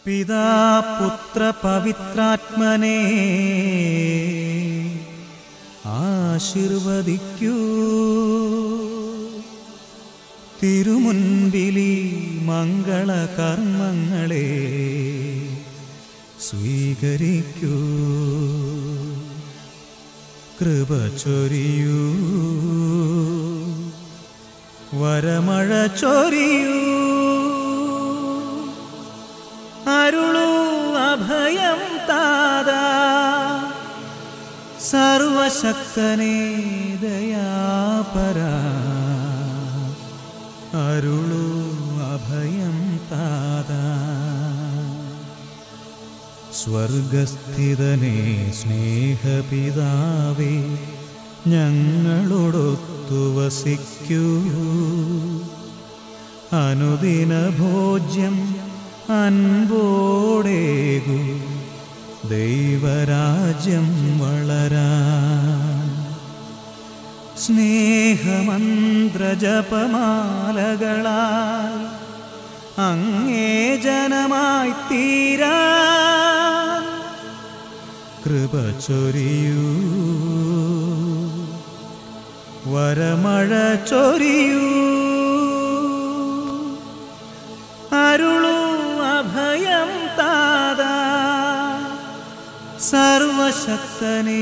പിതാ പുത്ര പവിത്രാത്മനെ ആശീർവദിക്കൂ തിരുമുൻപിലി മംഗളകർമ്മങ്ങളെ സ്വീകരിക്കൂ കൃപ ചൊരിയൂ വരമഴ ചൊരിയൂ അരുളൂ അഭയം താതാ സർവശക്തനേ ദയാപരാ അരുളൂ അഭയം താതാ സ്വർഗസ്ഥിതനേ സ്നേഹപിതാവേ ഞങ്ങളോടൊത്തു വസിക്കൂ അനുദിന ഭോജ്യം അൻപോടേകു ദൈവരാജ്യം വളരാൻ സ്നേഹമന്ത്രജപമാലകളാൽ അങ്ങേ ജനമായി തീരാൻ കൃപ ചൊരിയൂ വരമഴ ചൊരിയൂ അരുളൂ അഭയം താതാ സർവശക്തനേ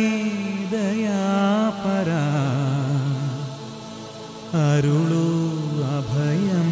ദയാപരാ അരുളൂ അഭയം